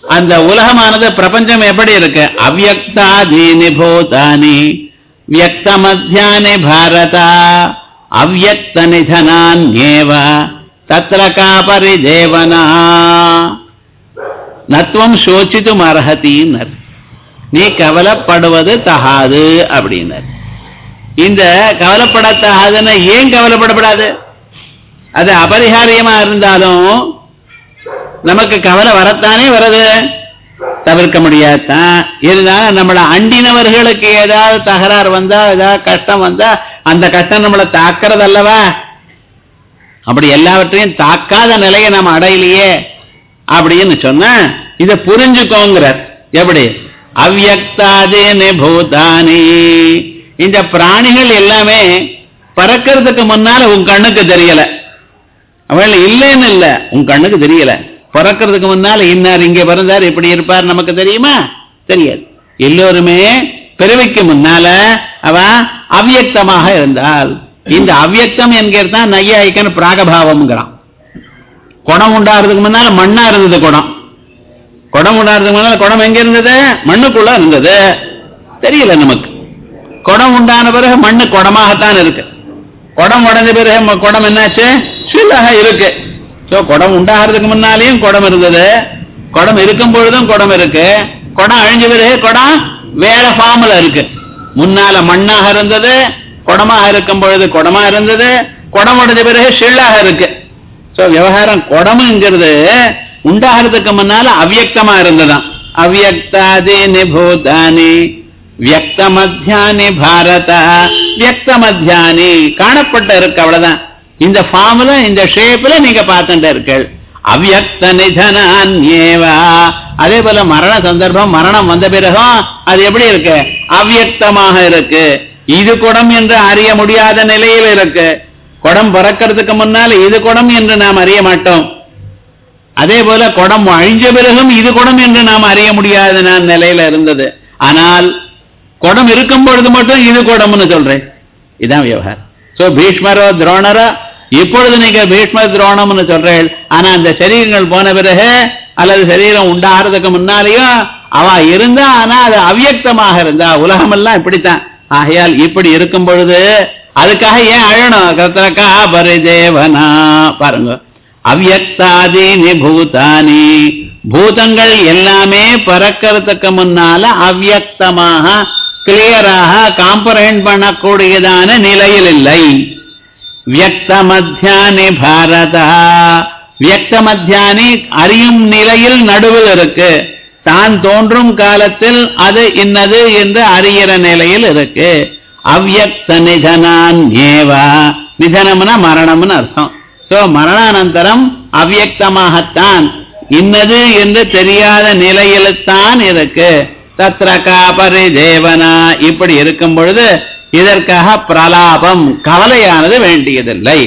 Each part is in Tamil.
அந்த உலகமானது பிரபஞ்சம் எப்படி இருக்கு அவ்வக்தாதீனி பூதானி வியக்த மத்தியானி பாரதா அவ்வக்த நிதனான்யேவ தத்ர காபரி தேவனா நத்துவம் சோச்சித்தும் அர்ஹத்தின்னர் நீ கவலைப்படுவது தகாது அப்படின்னர் இந்த கவலைப்படத்தகாதுன்னா ஏன் கவலைப்படப்படாது அது அபரிகாரியமா இருந்தாலும் நமக்கு கவலை வரத்தானே வருது தவிர்க்க முடியாதான் இருந்தாலும் நம்மளை அண்டினவர்களுக்கு ஏதாவது தகராறு வந்தா ஏதாவது கஷ்டம் வந்தா அந்த கஷ்டம் நம்மளை தாக்குறது அல்லவா அப்படி எல்லாவற்றையும் தாக்காத நிலையை நாம் அடையலையே அப்படின்னு சொன்னா இதை புரிஞ்சுக்கோங்கிறார் எப்படி அவ்வக்தாதேனே பூதானி இந்த பிராணிகள் எல்லாமே பறக்கிறதுக்கு முன்னால உன் கண்ணுக்கு தெரியல அவள் இல்லைன்னு இல்ல உன் கண்ணுக்கு தெரியல பிறக்கிறதுக்கு முன்னால இன்னார் இங்க பிறந்தார் இப்படி இருப்பார் நமக்கு தெரியுமா தெரியாது எல்லோருமே பிறவிக்கு முன்னால அவ அவ்யக்தமாக இருந்தால் இந்த அவ்யக்தம் என்கிறது தான் நையாயிக்கன் பிராகபாவம்ங்கிறான் குடம் உண்டாகிறதுக்கு முன்னால மண்ணா இருந்தது குடம் குடம் உண்டாகிறதுக்கு முன்னால குடம் எங்க இருந்தது மண்ணுக்குள்ள இருந்தது தெரியல நமக்கு குடம் உண்டான பிறகு மண்ணு குடமாகத்தான் இருக்கு குடம் உடஞ்ச பிறகு ம- குடம் என்னாச்சு சில்லாக இருக்கு சோ குடம் உண்டாகிறதுக்கு முன்னாலேயும் குடம் இருந்தது குடம் இருக்கும் பொழுதும் குடம் இருக்கு குடம் அழிஞ்ச பிறகு குடம் வேற ஃபார்ம்ல இருக்கு முன்னால மண்ணாக இருந்தது குடமாக இருக்கும் பொழுது குடமா இருந்தது குடம் உடைஞ்ச பிறகு ஷில்லாக இருக்கு சோ விவகாரம் குடமுங்கிறது உண்டாகிறதுக்கு முன்னால அவ்யக்தமா இருந்ததாம் அவ்யக்தாதி நிபூதானி வியக்த மத்தியானி பாரத வியக்த மத்தியானி காணப்பட்ட இருக்கு அவ்வளவுதான் இந்த ஃபார்ம்ல இந்த ஷேப்ல நீங்க பார்த்துட்டு இருக்கீள் அவ்யக்த நிதனான்யேவா அதே போல மரண சந்தர்ப்பம் மரணம் வந்த பிறகும் அது எப்படி இருக்கு அவ்யக்தமாக இருக்கு இது குடம் என்று அறிய முடியாத நிலையில் இருக்கு குடம் பிறக்கிறதுக்கு முன்னால இது குடம் என்று நாம் அறிய மாட்டோம் அதே போல குடம் அழிஞ்ச பிறகும் இது குடம் என்று நாம் அறிய முடியாத நான் நிலையில இருந்தது ஆனால் குடம் இருக்கும் பொழுது மட்டும் இது குடம்னு சொல்றேன் இதான் விவகாரம் சோ பீஷ்மரோ துரோணரோ இப்பொழுது நீங்க பீஷ்ம துரோணம்னு சொல்றேன் ஆனா அந்த சரீரங்கள் போன பிறகு அல்லது சரீரம் உண்டாகிறதுக்கு முன்னாலேயும் அவ இருந்தா ஆனா அது அவ்யக்தமாக இருந்தா உலகமெல்லாம் இப்படித்தான் ஆகையால் இப்படி இருக்கும் பொழுது அதுக்காக ஏன் அழணும் கத்திரக்கா பரிதேவனா பாருங்க அவ்யக்தாதீனி பூதானி பூதங்கள் எல்லாமே பறக்கிறதுக்கு முன்னால அவ்யக்தமாக கிளியராக காம்பரண்ட் பண்ணக்கூடியதான நிலையில் இல்லை வியக்த மத்தியானி பாரதா வியக்த மத்தியானி அறியும் நிலையில் நடுவில் இருக்கு தான் தோன்றும் காலத்தில் அது இன்னது என்று அறியிற நிலையில் இருக்கு அவ்யக்த நிதனான் ஏவா நிதனம்னா மரணம்னு அர்த்தம் சோ மரணானந்தரம் அவ்யக்தமாகத்தான் இன்னது என்று தெரியாத நிலையில்தான் இருக்கு தத்ர காபரி தேவனா இப்படி இருக்கும் பொழுது இதற்காக பிரலாபம் கவலையானது வேண்டியதில்லை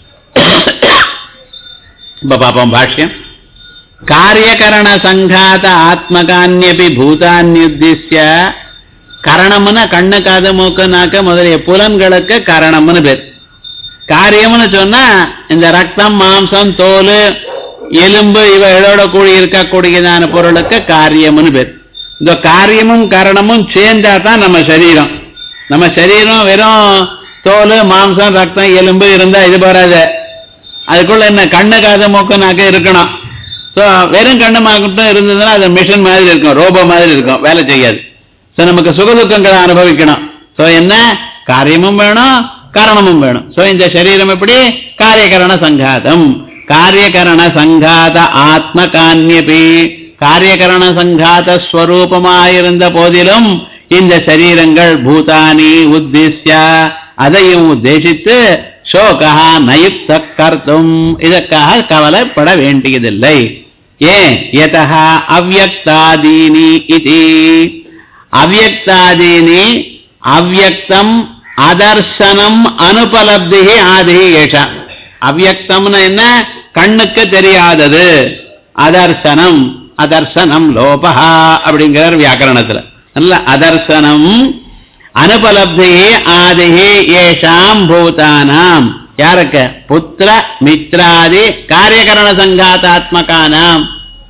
இப்ப பாப்போம் பாஷ்யம் காரியகரண சங்காத ஆத்மகான்யபி பூதான்யுத்திய கரணம்னு கண்ணு காது மூக்கு நாக்கு முதலிய புலன்களுக்கு கரணம்னு பேர் காரியம்னு சொன்னா இந்த ரத்தம் மாம்சம் தோல் எலும்பு இவைகளோட கூடி இருக்கக்கூடியதான பொருளுக்கு காரியம்னு பேர் இந்த காரியமும் கரணமும் சேர்ந்தா தான் நம்ம சரீரம் நம்ம சரீரம் வெறும் தோல் மாம்சம் ரத்தம் எலும்பு இருந்தா இது போறாது அதுக்குள்ள என்ன கண்ணு காது மூக்கு நாக்கு இருக்கணும் ஸோ வெறும் கண்ணு மட்டும் இருந்ததுன்னா அது மிஷின் மாதிரி இருக்கும் ரோபோ மாதிரி இருக்கும் வேலை செய்யாது ஸோ நமக்கு சுகதுக்கங்களை அனுபவிக்கணும் ஸோ என்ன காரியமும் வேணும் காரணமும் வேணும் ஸோ இந்த சரீரம் எப்படி காரியகரண சங்காதம் காரியகரண சங்காத ஆத்ம கான்யபி காரியகரண சங்காத ஸ்வரூபமாயிருந்த போதிலும் இந்த சரீரங்கள் பூதானி உத்திஸ்ய அதையும் உத்தேசித்து சோகா நயுக்த கர்த்தும் இதற்காக கவலைப்பட வேண்டியதில்லை ஏன் யதா அவ்வக்தாதீனி இது அவ்வக்தாதீனி அவ்வக்தம் அதர்சனம் அனுபலப்தி ஆதி ஏஷா அவ்வக்தம்னு என்ன கண்ணுக்கு தெரியாதது அதர்சனம் அதர்சனம் லோபஹா அப்படிங்கிறார் வியாக்கரணத்துல நல்ல அதர்சனம் அனுபலப்தி ஆதிஹி ஏஷாம் பூதானாம் யாருக்கு புத்திர மித்ராதி காரியகரண சங்காத்தாத்மகானாம்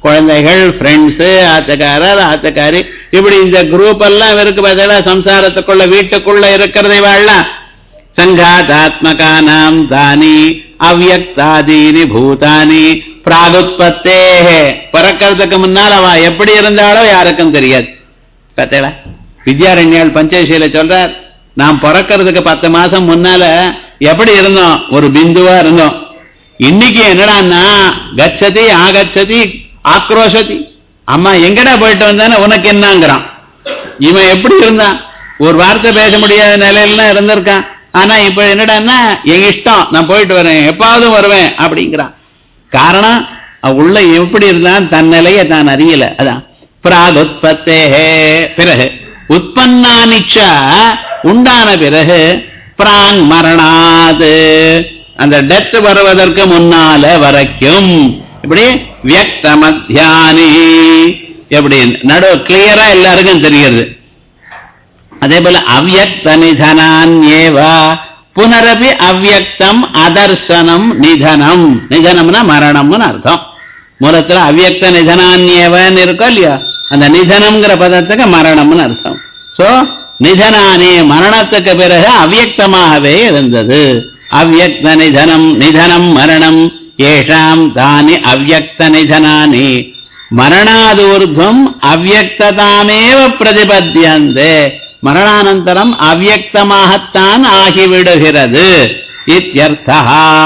குழந்தைகள் ஃப்ரெண்ட்ஸு ஆத்தக்காரர் ஆத்தக்காரி இப்படி இந்த குரூப் எல்லாம் இருக்கு பார்த்தா சம்சாரத்துக்குள்ள வீட்டுக்குள்ள இருக்கிறதை வாழலாம் சங்காதாத்மகானாம் தானி அவ்யக்தாதீனி பூதானி பிராகுத்பத்தே பிறக்கிறதுக்கு முன்னால் அவ எப்படி இருந்தாலோ யாருக்கும் தெரியாது பார்த்தேடா வித்யாரண்யால் பஞ்சேஷியில சொல்றார் நாம் பிறக்கிறதுக்கு பத்து மாசம் முன்னால எப்படி இருந்தோம் ஒரு பிந்துவா இருந்தோம் இன்னைக்கு என்னடான்னா கச்சதி ஆகச்சதி ஆக்ரோஷதி அம்மா எங்கடா போயிட்டு வந்தானே உனக்கு என்னங்கிறான் இவன் எப்படி இருந்தான் ஒரு வார்த்தை பேச முடியாத நிலையில இருந்திருக்கான் ஆனா இப்ப என்னடான்னா என் இஷ்டம் நான் போயிட்டு வரேன் எப்பாவது வருவேன் அப்படிங்கிறான் காரணம் அவ உள்ள எப்படி இருந்தான் தன் நிலையை தான் அறியல அதான் பிராகுத்பத்தே பிறகு உற்பன்னானிச்ச உண்டான பிறகு பிராங் மரணாது அந்த டெத் வருவதற்கு முன்னால வரைக்கும் இப்படி வியக்த மத்தியானி எப்படி நடு கிளியரா எல்லாருக்கும் தெரிகிறது அதே போல அவ்யக்த நிதனான்யேவா புனரபி அவ்யக்தம் அதர்சனம் நிதனம் நிதனம்னா மரணம்னு அர்த்தம் மூலத்துல அவ்யக்த நிதனான்யேவன்னு இருக்கோ இல்லையா அந்த நிதனம்ங்கிற பதத்துக்கு மரணம்னு அர்த்தம் சோ நிதனானே மரணத்துக்கு பிறகு அவ்யக்தமாகவே இருந்தது அவ்யக்த நிதனம் நிதனம் மரணம் ஏஷாம் தானி அவ்யக்த நிதனானி மரணாதூர்துவம் அவ்யக்ததாமேவ பிரதிபத்தியந்தே மரணானந்தரம் அவ்யக்தமாகத்தான் ஆகிவிடுகிறது இத்தியர்த்தா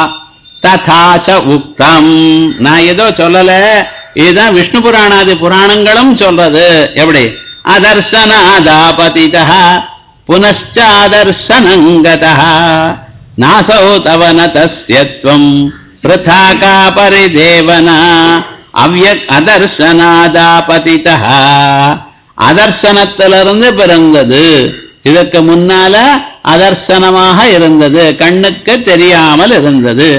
ததாச்ச உக்தம் நான் ஏதோ சொல்லல இதுதான் விஷ்ணு புராணாதி புராணங்களும் சொல்றது எப்படி அதர்சனாதாபதித புனச்சாதர்சனங்கத நாசௌ தவ நதஸ்யத்வம் பிருதாகா பரிதேவனா அவ்யக் அதர்சனாதாபதித அதர்சனத்திலிருந்து பிறந்தது இதற்கு முன்னால அதர்சனமாக இருந்தது கண்ணுக்கு தெரியாமல் இருந்தது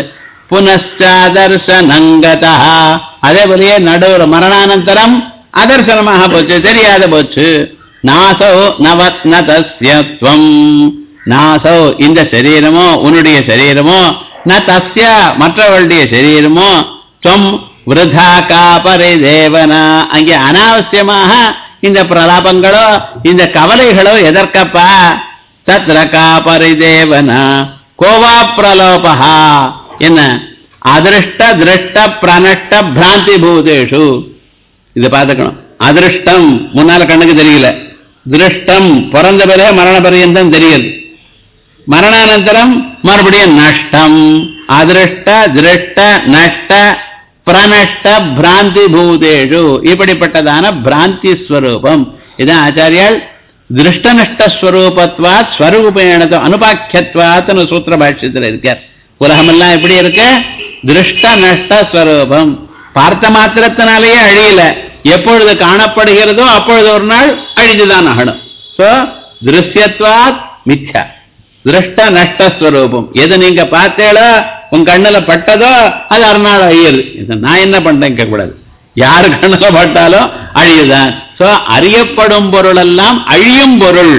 புனச்சாதர்சனங்கதா அதே போலயே நடுவர் மரணானந்தரம் அதர்சனமாக போச்சு தெரியாத போச்சு நாசோ நவத்னதஸ்யத்வம் நாசோ இந்த சரீரமோ உன்னுடைய சரீரமோ ந தஸ்ய மற்றவளுடைய சரீரமோ துவம் விருதா காபரி தேவனா அங்கே அனாவசியமாக இந்த பிரலாபங்களோ இந்த கவலைகளோ எதற்கப்பா தத்ர காபரி தேவனா கோவா பிரலோபா என்ன அதிருஷ்ட திருஷ்ட பிரனஷ்ட பிராந்தி பூதேஷு இதை பார்த்துக்கணும் அதிருஷ்டம் முன்னால கண்ணுக்கு தெரியல திருஷ்டம் பிறந்த பிறகு மரண பரியந்தம் தெரியுது மரணானந்தரம் மறுபடியும் நஷ்டம் அதிருஷ்ட திருஷ்ட நஷ்ட பிரனஷ்ட பிராந்தி பூதேஷு இப்படிப்பட்டதான பிராந்தி ஸ்வரூபம் இதான் ஆச்சாரியால் திருஷ்டநஷ்டஸ்வரூபத்வாத் ஸ்வரூபேணது அனுபாக்கியத்வாத்னு சூத்திர பாஷ்யத்தில் இருக்கார் உலகமெல்லாம் எப்படி இருக்கு திருஷ்ட நஷ்ட ஸ்வரூபம் பார்த்த மாத்திரத்தினாலேயே அழியல எப்பொழுது காணப்படுகிறதோ அப்பொழுது ஒரு நாள் அழிஞ்சுதான் ஆகணும் சோ திருஷ்யத்வாத் மித்யா திருஷ்ட நஷ்டஸ்வரூபம் எது நீங்க பார்த்தேளோ உன் கண்ணுல பட்டதோ அது அறுநாள் அழியுது இது நான் என்ன பண்றேன் கேட்கக்கூடாது யாரு கண்ணுல பட்டாலும் அழியுதான் சோ அறியப்படும் பொருள் எல்லாம் அழியும் பொருள்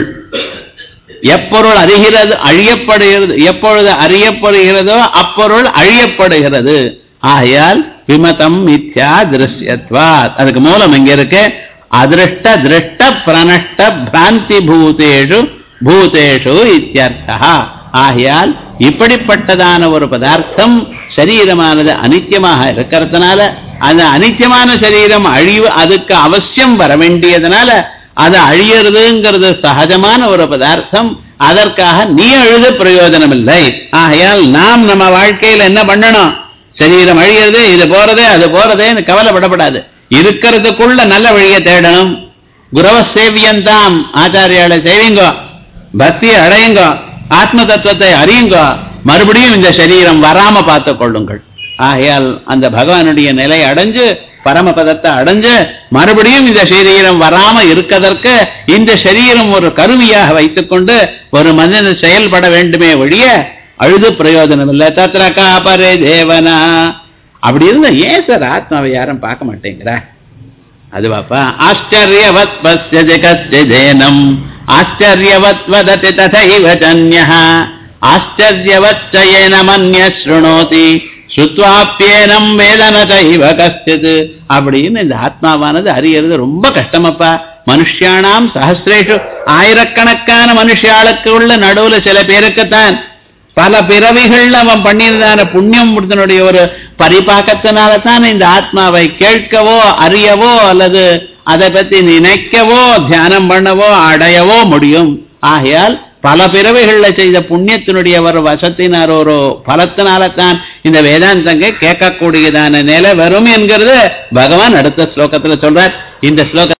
எப்பொருள் அறிகிறது அழியப்படுகிறது எப்பொழுது அறியப்படுகிறதோ அப்பொருள் அழியப்படுகிறது ஆகையால் விமதம் மித்யா திருஷ்யத்வாத் அதுக்கு மூலம் எங்க இருக்கு அதிருஷ்ட திருஷ்ட பிரனஷ்ட பிராந்தி பூதேஷு பூதேஷு இத்தியர்த்தா ஆகையால் இப்படிப்பட்டதான ஒரு பதார்த்தம் சரீரமானது அனித்தியமாக இருக்கிறதுனால அந்த அனித்தியமான சரீரம் அழிவு அதுக்கு அவசியம் வர வேண்டியதுனால அது அழியறதுங்கிறது சகஜமான ஒரு பதார்த்தம் அதற்காக நீ அழுது பிரயோஜனம் இல்லை ஆகையால் நாம் நம்ம வாழ்க்கையில் என்ன பண்ணணும் சரீரம் அழியிறது இது போறதே அது போறதேன்னு கவலைப்படப்படாது இருக்கிறதுக்குள்ள நல்ல வழியை தேடணும் குரவ சேவியந்தாம் ஆச்சாரியால செய்வீங்கோ பக்தியை அடையுங்க ஆத்ம தத்துவத்தை அறியுங்க மறுபடியும் இந்த சரீரம் வராம பார்த்துக் கொள்ளுங்கள் ஆகையால் அந்த பகவானுடைய நிலை அடைஞ்சு பரமபதத்தை அடைஞ்சு மறுபடியும் இந்த சரீரம் வராம இருக்கதற்கு இந்த சரீரம் ஒரு கருவியாக வைத்துக்கொண்டு ஒரு மனிதன் செயல்பட வேண்டுமே ஒழிய அழுது பிரயோஜனம் இல்லை தத்ர காபரே தேவனா அப்படி இருந்தா ஏன் சார் ஆத்மாவை யாரும் பார்க்க மாட்டேங்கிறா அது பாப்பா ஆச்சரியவத் பஸ்ய ஜெகஸ்ய தேனம் ஆச்சரியவத் வததி ததைவ ஜன்யः ஆச்சரியவத் ஏன மன்ய ஸ்ருணோதி சுத்வாப்பியேனம் வேதன தெய்வ கஷ்டித் அப்படின்னு இந்த ஆத்மாவானது அறியறது ரொம்ப கஷ்டமப்பா மனுஷியானாம் சஹசிரேஷு ஆயிரக்கணக்கான மனுஷியாளுக்கு உள்ள நடுவுல சில பேருக்குத்தான் பல பிறவிகள்ல அவன் பண்ணியிருந்தான புண்ணியம் முடித்தனுடைய ஒரு பரிபாக்கத்தினால தான் இந்த ஆத்மாவை கேட்கவோ அறியவோ அல்லது அதை பத்தி நினைக்கவோ தியானம் பண்ணவோ அடையவோ முடியும் ஆகையால் பல பிறவைகள்ல செய்த புண்ணியத்தினுடைய ஒரு வசத்தினார் ஒரு பலத்தினால தான் இந்த வேதாந்தங்க கேட்கக்கூடியதான நிலை வரும் என்கிறது பகவான் அடுத்த ஸ்லோகத்துல சொல்றார் இந்த ஸ்லோக